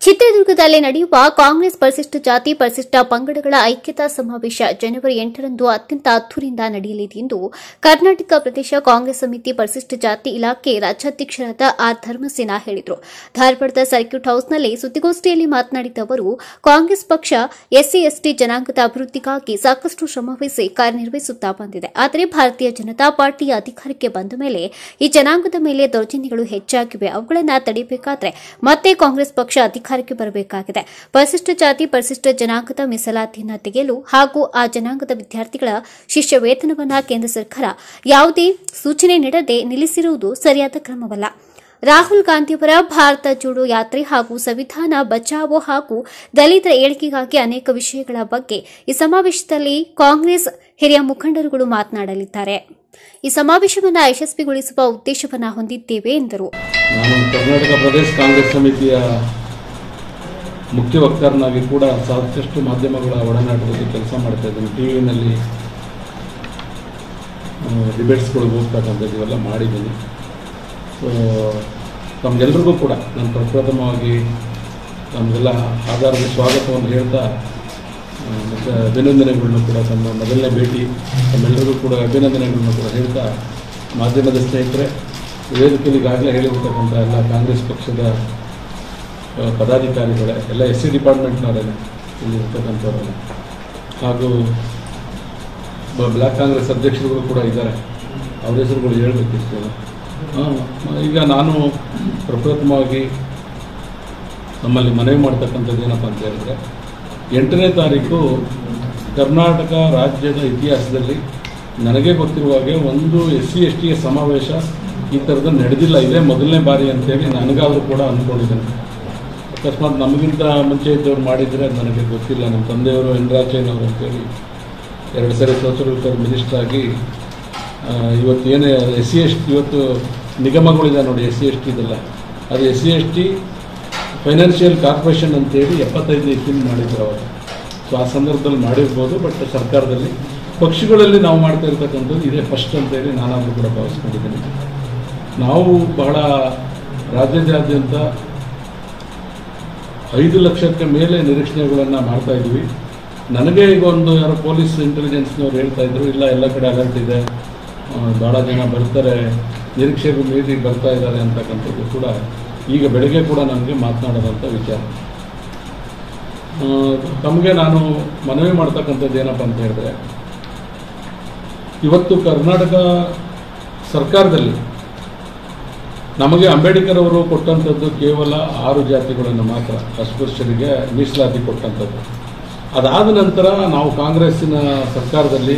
ಚಿತ್ರದುರ್ಗದಲ್ಲಿ ನಡೆಯುವ ಕಾಂಗ್ರೆಸ್ ಪರಿಶಿಷ್ಟ ಜಾತಿ ಪರಿಶಿಷ್ಟ ಪಂಗಡಗಳ ಐಕ್ಯತಾ ಸಮಾವೇಶ ಜನವರಿ ಎಂಟರಂದು ಅತ್ಯಂತ ಅದ್ದೂರಿಯಿಂದ ನಡೆಯಲಿದೆ ಎಂದು ಕರ್ನಾಟಕ ಪ್ರದೇಶ ಕಾಂಗ್ರೆಸ್ ಸಮಿತಿ ಪರಿಶಿಷ್ಟ ಜಾತಿ ಇಲಾಖೆ ರಾಜ್ಯಾಧ್ಯಕ್ಷರಾದ ಆರ್ ಧರ್ಮಸೇನಾ ಹೇಳಿದರು ಧಾರವಾಡದ ಸರ್ಕ್ಯೂಟ್ ಹೌಸ್ನಲ್ಲಿ ಸುದ್ದಿಗೋಷ್ಠಿಯಲ್ಲಿ ಮಾತನಾಡಿದ ಅವರು ಕಾಂಗ್ರೆಸ್ ಪಕ್ಷ ಎಸ್ಸಿ ಎಸ್ಟಿ ಜನಾಂಗದ ಅಭಿವೃದ್ಧಿಗಾಗಿ ಸಾಕಷ್ಟು ಶ್ರಮವಹಿಸಿ ಕಾರ್ಯನಿರ್ವಹಿಸುತ್ತಾ ಬಂದಿದೆ ಆದರೆ ಭಾರತೀಯ ಜನತಾ ಪಾರ್ಟಿಯ ಅಧಿಕಾರಕ್ಕೆ ಬಂದ ಮೇಲೆ ಈ ಜನಾಂಗದ ಮೇಲೆ ದೌರ್ಜನ್ಯಗಳು ಹೆಚ್ಚಾಗಿವೆ ಅವುಗಳನ್ನು ತಡೆಯಬೇಕಾದರೆ ಮತ್ತೆ ಕಾಂಗ್ರೆಸ್ ಪಕ್ಷ ಅಧಿಕಾರಕ್ಕೆ ಬರಬೇಕಾಗಿದೆ ಪರಿಶಿಷ್ಟ ಜಾತಿ ಪರಿಶಿಷ್ಟ ಜನಾಂಗದ ಮೀಸಲಾತಿಯನ್ನು ತೆಗೆಯಲು ಹಾಗೂ ಆ ಜನಾಂಗದ ವಿದ್ಯಾರ್ಥಿಗಳ ಶಿಷ್ಯ ವೇತನವನ್ನು ಕೇಂದ್ರ ಸರ್ಕಾರ ಯಾವುದೇ ಸೂಚನೆ ನೀಡದೆ ನಿಲ್ಲಿಸಿರುವುದು ಸರಿಯಾದ ಕ್ರಮವಲ್ಲ ರಾಹುಲ್ ಗಾಂಧಿಯವರ ಭಾರತ ಜೋಡೋ ಯಾತ್ರೆ ಹಾಗೂ ಸಂವಿಧಾನ ಬಚಾವೋ ಹಾಗೂ ದಲಿತರ ಏಳಿಗೆಗಾಗಿ ಅನೇಕ ವಿಷಯಗಳ ಬಗ್ಗೆ ಈ ಸಮಾವೇಶದಲ್ಲಿ ಕಾಂಗ್ರೆಸ್ ಹಿರಿಯ ಮುಖಂಡರುಗಳು ಮಾತನಾಡಲಿದ್ದಾರೆ ಈ ಸಮಾವೇಶವನ್ನು ಯಶಸ್ವಿಗೊಳಿಸುವ ಉದ್ದೇಶವನ್ನು ಹೊಂದಿದ್ದೇವೆ ಎಂದರು ನಾನು ಕರ್ನಾಟಕ ಪ್ರದೇಶ ಕಾಂಗ್ರೆಸ್ ಸಮಿತಿಯ ಮುಖ್ಯ ವಕ್ತಾರನಾಗಿ ಕೂಡ ಸಾಕಷ್ಟು ಮಾಧ್ಯಮಗಳ ಒಡನಾಟದಲ್ಲಿ ಕೆಲಸ ಮಾಡ್ತಾ ಇದ್ದೀನಿ ಟಿ ವಿನಲ್ಲಿ ಡಿಬೇಟ್ಸ್ಗಳಿಗೆ ಹೋಗ್ತಕ್ಕಂಥದ್ದು ಇವೆಲ್ಲ ಮಾಡಿದ್ದೀನಿ ಸೊ ತಮಗೆಲ್ರಿಗೂ ಕೂಡ ನಾನು ಪ್ರಪ್ರಥಮವಾಗಿ ತಮಗೆಲ್ಲ ಆಧಾರದ ಸ್ವಾಗತವನ್ನು ಹೇಳ್ತಾ ಆ, ಮತ್ತು ಅಭಿನಂದನೆಗಳನ್ನ ಕೂಡ ತಮ್ಮ ಮೊದಲನೇ ಭೇಟಿ ತಮ್ಮೆಲ್ಲರಿಗೂ ಕೂಡ ಅಭಿನಂದನೆಗಳನ್ನ ಕೂಡ ಹೇಳ್ತಾ ಮಾಧ್ಯಮದ ಸ್ನೇಹಿತರೆ ವೇದಿಕೆಯಲ್ಲಿ ಈಗಾಗಲೇ ಹೇಳಿರ್ತಕ್ಕಂಥ ಎಲ್ಲ ಕಾಂಗ್ರೆಸ್ ಪಕ್ಷದ ಆ, ಪದಾಧಿಕಾರಿಗಳೇ ಎಲ್ಲ ಎಸ್ ಸಿ ಡಿಪಾರ್ಟ್ಮೆಂಟ್ನವರೇ ಇಲ್ಲಿ ಇರ್ತಕ್ಕಂಥವರೆಲ್ಲ ಹಾಗೂ ಬ- ಬ್ಲಾಕ್ ಕಾಂಗ್ರೆಸ್ ಅಧ್ಯಕ್ಷರುಗಳು ಕೂಡ ಇದ್ದಾರೆ ಅವ್ರ ಹೆಸರುಗಳು ಹೇಳಬೇಕಿಷ್ಟು ಹಾಂ ಈಗ ನಾನು ಪ್ರಪ್ರಥಮವಾಗಿ ನಮ್ಮಲ್ಲಿ ಮನವಿ ಮಾಡ್ತಕ್ಕಂಥದ್ದು ಏನಪ್ಪ ಅಂತ ಹೇಳಿದ್ರೆ ಎಂಟನೇ ತಾರೀಕು ಕರ್ನಾಟಕ ರಾಜ್ಯದ ಇತಿಹಾಸದಲ್ಲಿ ನನಗೆ ಗೊತ್ತಿರುವ ಹಾಗೆ ಒಂದು ಎಸ್ ಸಿ ಎಸ್ ಟಿಯ ಸಮಾವೇಶ ಈ ಥರದ್ದು ನಡೆದಿಲ್ಲ ಇದೇ ಮೊದಲನೇ ಬಾರಿ ಅಂತೇಳಿ ನನಗಾದರೂ ಕೂಡ ಅಂದ್ಕೊಂಡಿದ್ದೇನೆ ಅಕಸ್ಮಾತ್ ನಮಗಿಂತ ಮುಂಚೆ ಇದ್ದವ್ರು ಮಾಡಿದರೆ ಅದು ನನಗೆ ಗೊತ್ತಿಲ್ಲ ನಮ್ಮ ತಂದೆಯವರು ಎನ್ ರಾಜಯ್ಯನವರು ಅಂತೇಳಿ ಎರಡು ಸರಿ ಸೋಷಲ್ ವೆಲ್ಫೇರ್ ಮಿನಿಸ್ಟರ್ ಆಗಿ ಆ, ಇವತ್ತು ಏನೇ ಎಸ್ ಸಿ ಎಸ್ ಟಿ ಇವತ್ತು ನಿಗಮಗಳಿದೆ ನೋಡಿ ಎಸ್ ಸಿ ಎಸ್ ಟಿ ಇದೆಲ್ಲ ಅದು S C S T financial corporation ಅಂತೇಳಿ ಎಪ್ಪತ್ತೈದು ಇಸ್ವಿಲ್ ಮಾಡಿದ್ರು ಅವಾಗ ಸೊ ಆ ಸಂದರ್ಭದಲ್ಲಿ ಮಾಡಿರ್ಬೋದು ಬಟ್ ಸರ್ಕಾರದಲ್ಲಿ ಪಕ್ಷಗಳಲ್ಲಿ ನಾವು ಮಾಡ್ತಾ ಇರ್ತಕ್ಕಂಥದ್ದು ಇದೇ ಫಸ್ಟ್ ಅಂತೇಳಿ ನಾನಾದರೂ ಕೂಡ ಭಾವಿಸ್ಕೊಂಡಿದ್ದೀನಿ ನಾವು ಬಹಳ ರಾಜ್ಯದಾದ್ಯಂತ ಐದು ಲಕ್ಷಕ್ಕೆ ಮೇಲೆ ನಿರೀಕ್ಷಣೆಗಳನ್ನು ಮಾಡ್ತಾ ಇದ್ವಿ ನನಗೆ ಈಗ ಒಂದು ಯಾರೋ ಪೊಲೀಸ್ ಇಂಟೆಲಿಜೆನ್ಸ್ನವ್ರು ಹೇಳ್ತಾ ಇದ್ರು ಇಲ್ಲ ಎಲ್ಲ ಕಡೆ ಅಲರ್ಟ್ ಇದೆ ಆ, ಭಾಳ ಜನ ಬರ್ತಾರೆ ನಿರೀಕ್ಷೆಗೂ ಮೀರಿ ಬರ್ತಾ ಇದ್ದಾರೆ ಅಂತಕ್ಕಂಥದ್ದು ಕೂಡ ಈಗ ಬೆಳಗ್ಗೆ ಕೂಡ ನನಗೆ ಮಾತನಾಡೋದಂಥ ವಿಚಾರ ಆ, ತಮಗೆ ನಾನು ಮನವಿ ಮಾಡ್ತಕ್ಕಂಥದ್ದು ಏನಪ್ಪ ಅಂತ ಹೇಳಿದ್ರೆ ಇವತ್ತು ಕರ್ನಾಟಕ ಸರ್ಕಾರದಲ್ಲಿ ನಮಗೆ ಅಂಬೇಡ್ಕರ್ ಅವರು ಕೊಟ್ಟಂಥದ್ದು ಕೇವಲ ಆರು ಜಾತಿಗಳನ್ನು ಮಾತ್ರ ಅಸ್ಪೃಶ್ಯರಿಗೆ ಮೀಸಲಾತಿ ಕೊಟ್ಟಂಥದ್ದು ಅದಾದ ನಂತರ ನಾವು ಕಾಂಗ್ರೆಸ್ಸಿನ ಸರ್ಕಾರದಲ್ಲಿ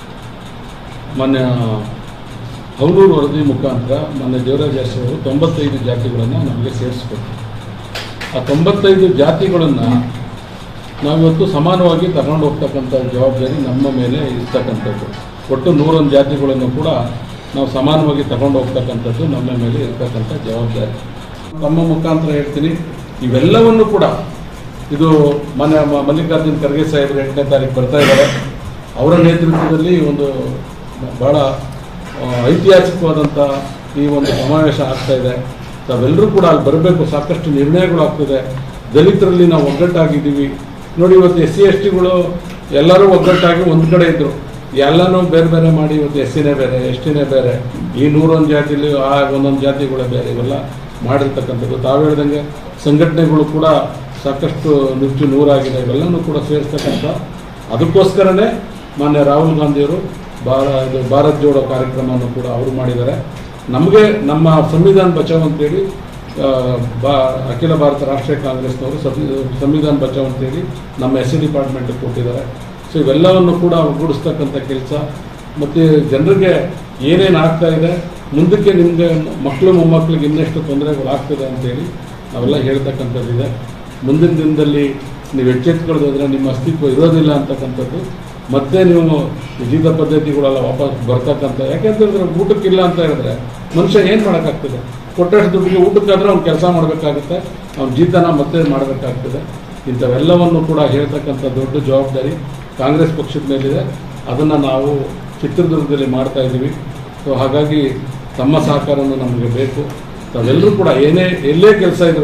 ಮೊನ್ನೆ ಅವಲೂರು ವರದಿ ಮುಖಾಂತರ ಮೊನ್ನೆ ದೇವರಾಜ ಅರಸು ಅವರು ತೊಂಬತ್ತೈದು ಜಾತಿಗಳನ್ನು ನಮಗೆ ಸೇರಿಸ್ಕೊಟ್ರು ಆ ತೊಂಬತ್ತೈದು ಜಾತಿಗಳನ್ನು ನಾವಿವತ್ತು ಸಮಾನವಾಗಿ ತಗೊಂಡು ಹೋಗ್ತಕ್ಕಂಥ ಜವಾಬ್ದಾರಿ ನಮ್ಮ ಮೇಲೆ ಇರ್ತಕ್ಕಂಥದ್ದು ಒಟ್ಟು ನೂರೊಂದು ಜಾತಿಗಳನ್ನು ಕೂಡ ನಾವು ಸಮಾನವಾಗಿ ತಗೊಂಡು ಹೋಗ್ತಕ್ಕಂಥದ್ದು ನಮ್ಮ ಮೇಲೆ ಇರ್ತಕ್ಕಂಥ ಜವಾಬ್ದಾರಿ ತಮ್ಮ ಮುಖಾಂತರ ಹೇಳ್ತೀನಿ ಇವೆಲ್ಲವನ್ನು ಕೂಡ ಇದು ಮನೆ ಮ- ಮಲ್ಲಿಕಾರ್ಜುನ್ ಖರ್ಗೆ ಸಾಹೇಬರು ಎಂಟನೇ ತಾರೀಕು ಬರ್ತಾ ಇದ್ದಾರೆ ಅವರ ನೇತೃತ್ವದಲ್ಲಿ ಒಂದು ಬಹಳ ಆ, ಐತಿಹಾಸಿಕವಾದಂಥ ಈ ಒಂದು ಸಮಾವೇಶ ಆಗ್ತಾ ಇದೆ ತಾವೆಲ್ಲರೂ ಕೂಡ ಅಲ್ಲಿ ಬರಬೇಕು ಸಾಕಷ್ಟು ನಿರ್ಣಯಗಳು ಆಗ್ತದೆ ದಲಿತರಲ್ಲಿ ನಾವು ಒಗ್ಗಟ್ಟಾಗಿದ್ದೀವಿ ನೋಡಿ ಇವತ್ತು ಎಸ್ ಸಿ ಎಸ್ ಟಿಗಳು ಎಲ್ಲರೂ ಒಗ್ಗಟ್ಟಾಗಿ ಒಂದು ಕಡೆ ಇದ್ರು ಎಲ್ಲನೂ ಬೇರೆ ಬೇರೆ ಮಾಡಿ ಇವತ್ತು ಎಸ್ ಸಿನೇ ಬೇರೆ ಎಸ್ ಟಿನೇ ಬೇರೆ ಈ ನೂರೊಂದು ಜಾತಿಲಿ ಆ ಒಂದೊಂದು ಜಾತಿಗಳೇ ಬೇರೆ ಇವೆಲ್ಲ ಮಾಡಿರ್ತಕ್ಕಂಥದ್ದು ತಾವು ಹೇಳ್ದಂಗೆ ಸಂಘಟನೆಗಳು ಕೂಡ ಸಾಕಷ್ಟು ನುಚ್ಚು ನೂರಾಗಿದೆ ಇವೆಲ್ಲನೂ ಕೂಡ ಸೇರಿಸ್ತಕ್ಕಂಥ ಅದಕ್ಕೋಸ್ಕರನೇ ಮಾನ್ಯ ರಾಹುಲ್ ಗಾಂಧಿಯವರು ಭಾರ ಇದು ಭಾರತ್ ಜೋಡೋ ಕಾರ್ಯಕ್ರಮವನ್ನು ಕೂಡ ಅವರು ಮಾಡಿದ್ದಾರೆ ನಮಗೆ ನಮ್ಮ ಸಂವಿಧಾನ ಬಚಾವ್ ಅಂತೇಳಿ ಆ, ಬಾ ಅಖಿಲ ಭಾರತ ರಾಷ್ಟ್ರೀಯ ಕಾಂಗ್ರೆಸ್ನವರು ಸಂವಿ- ಸಂವಿಧಾನ ಬಚಾವ್ ಅಂತೇಳಿ ನಮ್ಮ ಎಸ್ ಸಿ ಡಿಪಾರ್ಟ್ಮೆಂಟ್ಗೆ ಕೊಟ್ಟಿದ್ದಾರೆ ಸೊ ಇವೆಲ್ಲವನ್ನು ಕೂಡ ಒಗ್ಗೂಡಿಸ್ತಕ್ಕಂಥ ಕೆಲಸ ಮತ್ತು ಜನರಿಗೆ ಏನೇನು ಆಗ್ತಾ ಇದೆ ಮುಂದಕ್ಕೆ ನಿಮಗೆ ಮಕ್ಕಳು ಮೊಮ್ಮಕ್ಕಳಿಗೆ ಇನ್ನೆಷ್ಟು ತೊಂದರೆಗಳು ಆಗ್ತದೆ ಅಂತೇಳಿ ನಾವೆಲ್ಲ ಹೇಳ್ತಕ್ಕಂಥದ್ದಿದೆ ಮುಂದಿನ ದಿನದಲ್ಲಿ ನೀವು ಎಚ್ಚೆತ್ಕೊಳ್ಳೋದಾದ್ರೆ ನಿಮ್ಮ ಅಸ್ತಿತ್ವ ಇರೋದಿಲ್ಲ ಅಂತಕ್ಕಂಥದ್ದು ಮತ್ತೆ ನೀವು ಜೀತ ಪದ್ಧತಿಗಳೆಲ್ಲ ವಾಪಸ್ ಬರ್ತಕ್ಕಂಥ ಯಾಕೆಂತಂದ್ರೆ ಊಟಕ್ಕಿಲ್ಲ ಅಂತ ಹೇಳಿದ್ರೆ ಮನುಷ್ಯ ಏನು ಮಾಡೋಕ್ಕಾಗ್ತದೆ ಕೊಟ್ಟಷ್ಟು ದುಡ್ಡಿಗೆ ಊಟಕ್ಕಾದ್ರೆ ಅವ್ನು ಕೆಲಸ ಮಾಡಬೇಕಾಗುತ್ತೆ ಅವ್ನ ಜೀತನ ಮತ್ತೆ ಮಾಡಬೇಕಾಗ್ತದೆ ಇಂಥವೆಲ್ಲವನ್ನು ಕೂಡ ಹೇಳ್ತಕ್ಕಂಥ ದೊಡ್ಡ ಜವಾಬ್ದಾರಿ ಕಾಂಗ್ರೆಸ್ ಪಕ್ಷದ ಮೇಲಿದೆ ಅದನ್ನು ನಾವು ಚಿತ್ರದುರ್ಗದಲ್ಲಿ ಮಾಡ್ತಾ ಇದ್ದೀವಿ ಸೊ ಹಾಗಾಗಿ ತಮ್ಮ ಸಹಕಾರನೂ ನಮಗೆ ಬೇಕು ತಾವೆಲ್ಲರೂ ಕೂಡ ಏನೇ ಎಲ್ಲೇ ಕೆಲಸ ಇದ್ರೂ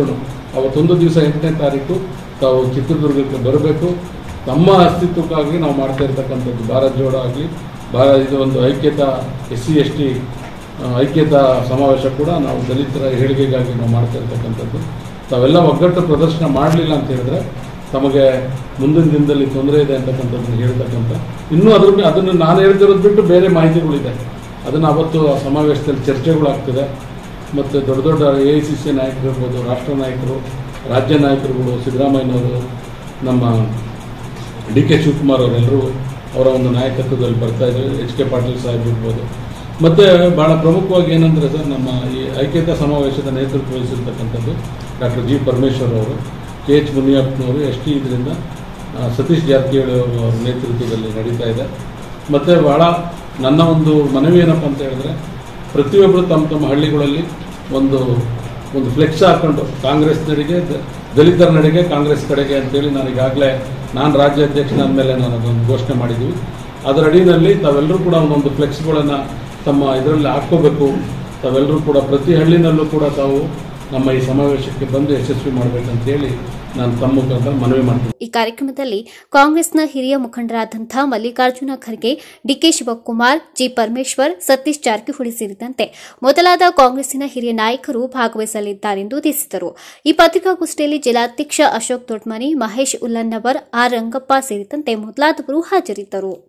ಅವತ್ತೊಂದು ದಿವಸ ಎಂಟನೇ ತಾರೀಕು ತಾವು ಚಿತ್ರದುರ್ಗಕ್ಕೆ ಬರಬೇಕು ತಮ್ಮ ಅಸ್ತಿತ್ವಕ್ಕಾಗಿ ನಾವು ಮಾಡ್ತಾ ಇರ್ತಕ್ಕಂಥದ್ದು ಭಾರತ್ ಜೋಡೋ ಆಗಲಿ ಭಾರ ಇದು ಒಂದು ಐಕ್ಯತಾ ಎಸ್ ಸಿ ಎಸ್ ಟಿ ಐಕ್ಯತಾ ಸಮಾವೇಶ ಕೂಡ ನಾವು ದಲಿತರ ಏಳಿಗೆಗಾಗಿ ನಾವು ಮಾಡ್ತಾ ಇರ್ತಕ್ಕಂಥದ್ದು ತಾವೆಲ್ಲ ಒಗ್ಗಟ್ಟು ಪ್ರದರ್ಶನ ಮಾಡಲಿಲ್ಲ ಅಂತ ಹೇಳಿದ್ರೆ ತಮಗೆ ಮುಂದಿನ ದಿನದಲ್ಲಿ ತೊಂದರೆ ಇದೆ ಅಂತಕ್ಕಂಥದ್ದನ್ನು ಹೇಳ್ತಕ್ಕಂಥ ಇನ್ನೂ ಅದ್ರ ಬಿ- ಅದನ್ನು ನಾನು ಹೇಳ್ತಿರೋದು ಬಿಟ್ಟು ಬೇರೆ ಮಾಹಿತಿಗಳಿದೆ ಅದನ್ನು ಅವತ್ತು ಆ ಸಮಾವೇಶದಲ್ಲಿ ಚರ್ಚೆಗಳಾಗ್ತದೆ ಮತ್ತು ದೊಡ್ಡ ದೊಡ್ಡ ಎ ಐ ಸಿ ಸಿ ನಾಯಕರು ಇರ್ಬೋದು ರಾಷ್ಟ್ರ ನಾಯಕರು ರಾಜ್ಯ ನಾಯಕರುಗಳು ಸಿದ್ದರಾಮಯ್ಯನವರು ನಮ್ಮ ಡಿ ಕೆ ಶಿವಕುಮಾರ್ ಅವರೆಲ್ಲರೂ ಅವರ ಒಂದು ನಾಯಕತ್ವದಲ್ಲಿ ಬರ್ತಾ ಇದ್ದಾರೆ ಎಚ್ ಕೆ ಪಾಟೀಲ್ ಸಾಹೇಬ್ ಇರ್ಬೋದು ಮತ್ತು ಭಾಳ ಪ್ರಮುಖವಾಗಿ ಏನಂದರೆ ಸರ್ ನಮ್ಮ ಈ ಐಕ್ಯತಾ ಸಮಾವೇಶದ ನೇತೃತ್ವ ವಹಿಸಿರ್ತಕ್ಕಂಥದ್ದು ಡಾಕ್ಟರ್ ಜಿ ಪರಮೇಶ್ವರ್ ಅವರು ಕೆ ಎಚ್ ಮುನಿಯಪ್ಪನವರು ಎಸ್ ಟಿ ಇದರಿಂದ ಆ, ಸತೀಶ್ ಜಾರಕಿಹೊಳಿ ಅವರು ಅವರ ನೇತೃತ್ವದಲ್ಲಿ ನಡೀತಾ ಇದೆ ಮತ್ತು ಭಾಳ ನನ್ನ ಒಂದು ಮನವಿ ಏನಪ್ಪ ಅಂತ ಹೇಳಿದ್ರೆ ಪ್ರತಿಯೊಬ್ಬರು ತಮ್ಮ ತಮ್ಮ ಹಳ್ಳಿಗಳಲ್ಲಿ ಒಂದು ಒಂದು ಫ್ಲೆಕ್ಸ್ ಹಾಕೊಂಡು ಕಾಂಗ್ರೆಸ್ ನಡಿಗೆ ದ- ದಲಿತರ ನಡೆಗೆ ಕಾಂಗ್ರೆಸ್ ಕಡೆಗೆ ಅಂತೇಳಿ ನಾನು ಈಗಾಗಲೇ ನಾನು ರಾಜ್ಯಾಧ್ಯಕ್ಷನಾದ ಮೇಲೆ ನಾನು ಅದೊಂದು ಘೋಷಣೆ ಮಾಡಿದ್ದೀವಿ ಅದರ ಅಡಿಯಲ್ಲಿ ತಾವೆಲ್ಲರೂ ಕೂಡ ಒಂದೊಂದು ಫ್ಲೆಕ್ಸ್ಗಳನ್ನು ತಮ್ಮ ಇದರಲ್ಲಿ ಹಾಕ್ಕೋಬೇಕು ತಾವೆಲ್ಲರೂ ಕೂಡ ಪ್ರತಿ ಹಳ್ಳಿನಲ್ಲೂ ಕೂಡ ತಾವು ನಮ್ಮ ಈ ಸಮಾವೇಶಕ್ಕೆ ಬಂದು ಯಶಸ್ವಿ ಮಾಡಬೇಕಂತೇಳಿ ನಾನು ತಮ್ಮ ಮುಖಾಂತರ ಮನವಿ ಮಾಡ್ತೀನಿ ಈ ಕಾರ್ಯಕ್ರಮದಲ್ಲಿ ಕಾಂಗ್ರೆಸ್ನ ಹಿರಿಯ ಮುಖಂಡರಾದಂಥ ಮಲ್ಲಿಕಾರ್ಜುನ ಖರ್ಗೆ ಡಿಕೆ ಶಿವಕುಮಾರ್ ಜಿ ಪರಮೇಶ್ವರ್ ಸತೀಶ್ ಜಾರಕಿಹೊಳಿ ಸೇರಿದಂತೆ ಮೊದಲಾದ ಕಾಂಗ್ರೆಸ್ಸಿನ ಹಿರಿಯ ನಾಯಕರು ಭಾಗವಹಿಸಲಿದ್ದಾರೆಂದು ತಿಳಿಸಿದರು ಈ ಪತ್ರಿಕಾಗೋಷ್ಠಿಯಲ್ಲಿ ಜಿಲ್ಲಾಧ್ಯಕ್ಷ ಅಶೋಕ್ ದೊಡ್ಮನಿ ಮಹೇಶ್ ಉಲ್ಲನ್ನವರ್ ಆರ್ ರಂಗಪ್ಪ ಸೇರಿದಂತೆ ಮೊದಲಾದವರು ಹಾಜರಿದ್ದರು